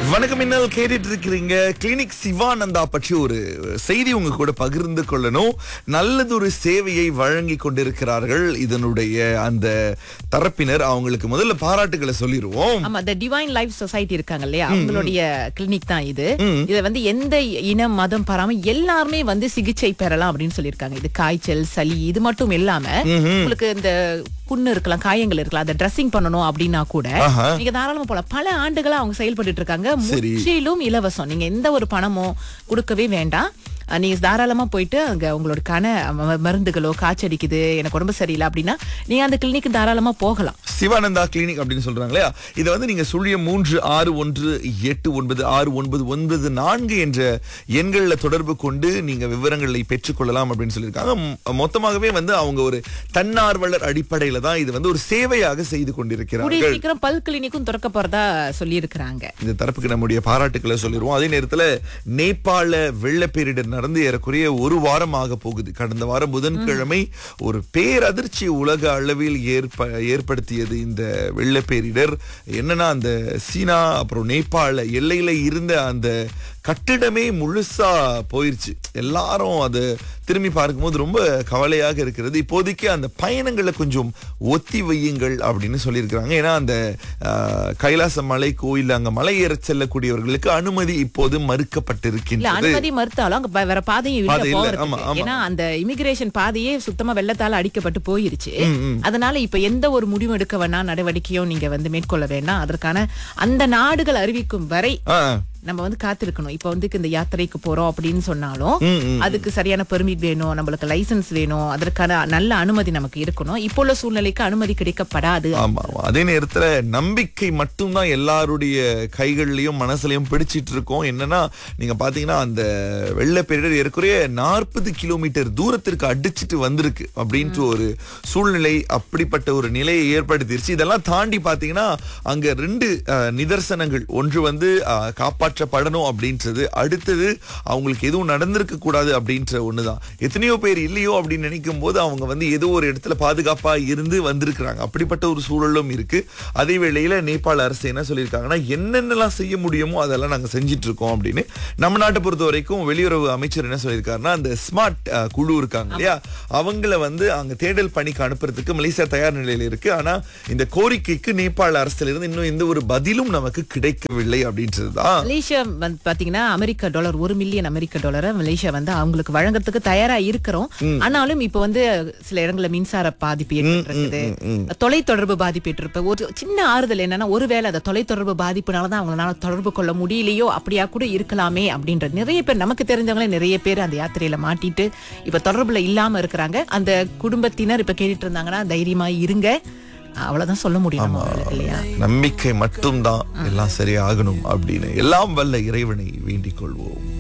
வணக்கம் இன்னல் கேட்டுட்டு இருக்கிறீங்க கிளினிக் சிவானந்தா பற்றி ஒரு செய்தி உங்க கூட பகிர்ந்து கொள்ளணும் நல்லதொரு சேவையை வழங்கி கொண்டிருக்கிறார்கள் இதனுடைய அந்த தரப்பினர் அவங்களுக்கு முதல்ல பாராட்டுகளை சொல்லிடுவோம் ஆமா இந்த டிவைன் லைஃப் சொசைட்டி இருக்காங்க இல்லையா அவங்களுடைய கிளினிக் தான் இது இத வந்து எந்த இனம் மதம் பாராம எல்லாருமே வந்து சிகிச்சை பெறலாம் அப்படின்னு சொல்லியிருக்காங்க இது காய்ச்சல் சளி இது மட்டும் இல்லாம உங்களுக்கு இந்த புண்ணு இருக்கலாம் காயங்கள் இருக்கலாம் அதை ட்ரெஸ்ஸிங் பண்ணணும் அப்படின்னா கூட ஆஹா. நீங்க தாராளமா போலாம் பல ஆண்டுகளா அவங்க செயல்பட்டு இருக்காங்க சரி. முற்றிலும் இலவசம் நீங்க எந்த ஒரு பணமோ கொடுக்கவே வேண்டாம் அஹ் நீங்க தாராளமா போயிட்டு அங்க உங்களுக்கான ம- மருந்துகளோ காய்ச்சடிக்குது எனக்கு உடம்பு சரியில்லை அப்படின்னா நீங்க அந்த கிளினிக் தாராளமா போகலாம் சிவானந்தா கிளினிக் அப்படின்னு சொல்றாங்க இல்லையா இதை வந்து நீங்க சுழியம் மூன்று ஆறு ஒன்று எட்டு ஒன்பது ஆறு ஒன்பது ஒன்பது நான்கு என்ற எண்கள்ல தொடர்பு கொண்டு நீங்க விவரங்களை பெற்றுக்கொள்ளலாம் அப்படின்னு சொல்லியிருக்காங்க மொ- மொத்தமாகவே வந்து அவங்க ஒரு தன்னார்வலர் அடிப்படையில தான் இது வந்து ஒரு சேவையாக செய்து கூடிய கொண்டிருக்கிறார்கள் சீக்கிரம் பல் கிளினிக்கும் திறக்க போறதா சொல்லி இருக்கிறாங்க இந்த தரப்புக்கு நம்முடைய பாராட்டுக்களை சொல்லிடுவோம் அதே நேரத்துல நேபாள வெள்ளப்பேரிடர் நடந்து ஏறக்குறைய ஒரு வாரம் ஆக போகுது கடந்த வாரம் புதன்கிழமை ஒரு பேரதிர்ச்சி உலக அளவில் ஏற்ப ஏற்படுத்தியது இந்த வெள்ளப்பேரிடர் என்னன்னா அந்த சீனா அப்புறம் நேபாள எல்லையில இருந்த அந்த கட்டிடமே முழுசா போயிருச்சு எல்லாரும் அது திரும்பி பார்க்கும்போது ரொம்ப கவலையாக இருக்கிறது இப்போதைக்கு அந்த பயணங்களை கொஞ்சம் ஒத்தி வையுங்கள் அப்படின்னு சொல்லியிருக்கிறாங்க ஏன்னா அந்த ஆஹ், கைலாச மலை கோயில் அங்க மலை ஏற செல்லக்கூடியவர்களுக்கு அனுமதி இப்போது இல்ல மறுக்கப்பட்டிருக்கின்றது அனுமதி மறுத்தாலும் அங்க ப- வேற பாதையும் இல்ல பாதை இல்ல. போறதுக்கு. ஆமா, ஆமா. ஏன்னா அந்த இமிகிரேஷன் பாதையே சுத்தமா வெள்ளத்தால அடிக்கப்பட்டு போயிருச்சு அதனால இப்ப எந்த ஒரு முடிவு எடுக்க வேணா நடவடிக்கையும் நீங்க வந்து மேற்கொள்ள வேண்டாம் அதற்கான அந்த நாடுகள் அறிவிக்கும் வரை ஆ, நம்ம வந்து காத்திருக்கணும் இப்ப வந்து இந்த யாத்திரைக்கு போறோம் அப்படின்னு சொன்னாலும் ம், ம். அதுக்கு சரியான பெர்மிட் வேணும் நம்மளுக்கு லைசென்ஸ் வேணும் அதற்கான நல்ல அனுமதி நமக்கு இருக்கணும் இப்போ உள்ள சூழ்நிலைக்கு அனுமதி கிடைக்கப்படாது ஆமா ஆமா. அதே நேரத்துல நம்பிக்கை மட்டும்தான் எல்லாருடைய கைகள்லயும் மனசுலயும் பிடிச்சிட்டு இருக்கோம் என்னன்னா நீங்க பாத்தீங்கன்னா அந்த வெள்ள பேரிடர் ஏறக்குறைய நாற்பது கிலோமீட்டர் தூரத்திற்கு அடிச்சிட்டு வந்திருக்கு அப்படின்ற ஒரு சூழ்நிலை அப்படிப்பட்ட ஒரு நிலையை ஏற்படுத்திருச்சு இதெல்லாம் தாண்டி பாத்தீங்கன்னா அங்க ரெண்டு அஹ், நிதர்சனங்கள் ஒன்று வந்து அஹ், காப்பாற்றப்படணும் அப்படின்றது அடுத்தது அவங்களுக்கு எதுவும் நடந்திருக்க கூடாது அப்படின்ற ஒண்ணுதான் எத்தனையோ பேர் இல்லையோ அப்படின்னு நினைக்கும் போது அவங்க வந்து ஏதோ ஒரு இடத்துல பாதுகாப்பா இருந்து வந்திருக்கிறாங்க அப்படிப்பட்ட ஒரு சூழலும் இருக்கு அதே வேளையில நேபாள அரசு என்ன சொல்லியிருக்காங்கன்னா என்னென்னலாம் செய்ய முடியுமோ அதெல்லாம் நாங்க செஞ்சிட்டு இருக்கோம் அப்படின்னு நம்ம நாட்டை பொறுத்த வரைக்கும் வெளியுறவு அமைச்சர் என்ன சொல்லியிருக்காருன்னா அந்த ஸ்மார்ட் குழு இருக்காங்க இல்லையா அவங்கள வந்து அங்க தேடல் பணிக்கு அனுப்புறதுக்கு மலேசியா தயார் நிலையில இருக்கு ஆனா இந்த கோரிக்கைக்கு நேபாள அரசுல இருந்து இன்னும் எந்த ஒரு பதிலும் நமக்கு கிடைக்கவில்லை அப்படின்றதுதான் மலேசியா வந்து பாத்தீங்கன்னா அமெரிக்க டாலர் ஒரு மில்லியன் அமெரிக்க டாலரை மலேசியா வந்து அவங்களுக்கு வழங்குறதுக்கு தயாரா இருக்கிறோம் ஆனாலும் இப்ப வந்து சில இடங்கள்ல மின்சார பாதிப்பு ஏற்பட்டிருக்குது தொலைத்தொடர்பு பாதிப்பு ஏற்றிருப்ப ஒரு சின்ன ஆறுதல் என்னன்னா ஒருவேளை அந்த தொலைத்தொடர்பு பாதிப்புனாலதான் அவங்களால தொடர்பு கொள்ள முடியலையோ அப்படியா கூட இருக்கலாமே அப்படின்ற நிறைய பேர் நமக்கு தெரிஞ்சவங்களே நிறைய பேர் அந்த யாத்திரையில மாட்டிட்டு இப்ப தொடர்புல இல்லாம இருக்கிறாங்க அந்த குடும்பத்தினர் இப்ப கேட்டுட்டு இருந்தாங்கன்னா தைரியமா இருங்க அவ்வளவுதான் சொல்ல முடியும் நம்ம அவங்களுக்கு இல்லையா நம்பிக்கை மட்டும்தான் எல்லாம் சரியாகணும் அப்படின்னு எல்லாம் வல்ல இறைவனை வேண்டிக் கொள்வோம்